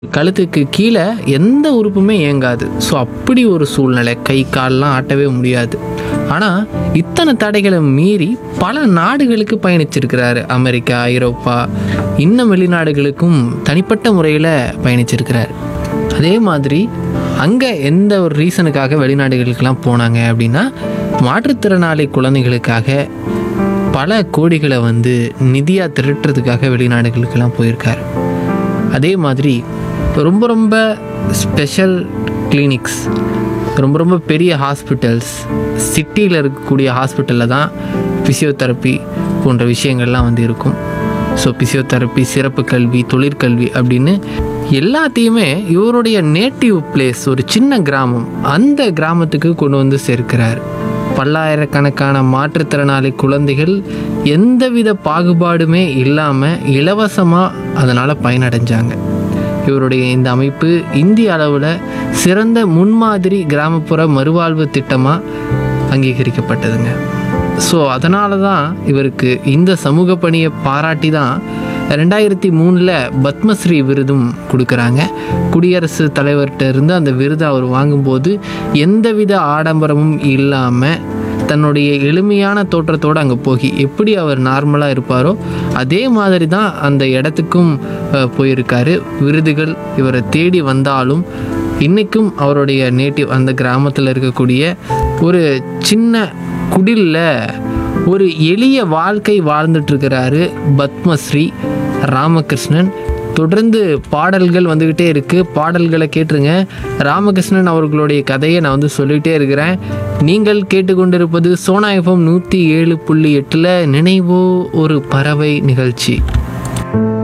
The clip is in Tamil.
கழுத்துக்கு கீழே எந்த உறுப்புமே இயங்காது ஸோ அப்படி ஒரு சூழ்நிலை கை கால்லாம் ஆட்டவே முடியாது ஆனால் இத்தனை தடைகளை மீறி பல நாடுகளுக்கு பயணிச்சிருக்கிறாரு அமெரிக்கா ஐரோப்பா இன்னும் வெளிநாடுகளுக்கும் தனிப்பட்ட முறையில் பயணிச்சிருக்கிறார் அதே மாதிரி அங்கே எந்த ஒரு ரீசனுக்காக வெளிநாடுகளுக்கெல்லாம் போனாங்க அப்படின்னா மாற்றுத்திறனாளி குழந்தைகளுக்காக பல கோடிகளை வந்து நிதியாக திரட்டுறதுக்காக வெளிநாடுகளுக்கெல்லாம் போயிருக்காரு அதே மாதிரி ரொம்ப ரொம்ப ஸ்பெஷல் கிளினிக்ஸ் ரொம்ப ரொம்ப பெரிய ஹாஸ்பிட்டல்ஸ் சிட்டியில் இருக்கக்கூடிய ஹாஸ்பிட்டலில் தான் ஃபிசியோதெரப்பி போன்ற விஷயங்கள்லாம் வந்து இருக்கும் ஸோ ஃபிசியோதெரப்பி சிறப்பு கல்வி தொழிற்கல்வி அப்படின்னு எல்லாத்தையுமே இவருடைய நேட்டிவ் பிளேஸ் ஒரு சின்ன கிராமம் அந்த கிராமத்துக்கு கொண்டு வந்து சேர்க்கிறார் பல்லாயிரக்கணக்கான மாற்றுத்திறனாளி குழந்தைகள் எந்தவித பாகுபாடுமே இல்லாமல் இலவசமாக அதனால் பயனடைஞ்சாங்க இவருடைய இந்த அமைப்பு இந்திய அளவில் சிறந்த முன்மாதிரி கிராமப்புற மறுவாழ்வு திட்டமாக அங்கீகரிக்கப்பட்டதுங்க ஸோ அதனால தான் இவருக்கு இந்த சமூக பணியை பாராட்டி தான் ரெண்டாயிரத்தி மூணில் பத்மஸ்ரீ விருதும் கொடுக்குறாங்க குடியரசு தலைவர்கிட்ட இருந்து அந்த விருதை அவர் வாங்கும்போது எந்தவித ஆடம்பரமும் இல்லாமல் தன்னுடைய எளிமையான தோற்றத்தோடு அங்கே போய் எப்படி அவர் நார்மலாக இருப்பாரோ அதே மாதிரி தான் அந்த இடத்துக்கும் அஹ், போயிருக்காரு விருதுகள் இவரை தேடி வந்தாலும் இன்றைக்கும் அவருடைய நேட்டிவ் அந்த கிராமத்தில் இருக்கக்கூடிய ஒரு சின்ன குடிலில் ஒரு எளிய வாழ்க்கை வாழ்ந்துட்டு இருக்கிறாரு பத்மஸ்ரீ ராமகிருஷ்ணன் தொடர்ந்து பாடல்கள் வந்துக்கிட்டே இருக்குது பாடல்களை கேட்டுருங்க ராமகிருஷ்ணன் அவர்களுடைய கதையை நான் வந்து சொல்லிகிட்டே இருக்கிறேன் நீங்கள் கேட்டுக்கொண்டிருப்பது சோனா எஃப்எம் நூற்றி ஏழு புள்ளி எட்டில் நினைவோ ஒரு பறவை நிகழ்ச்சி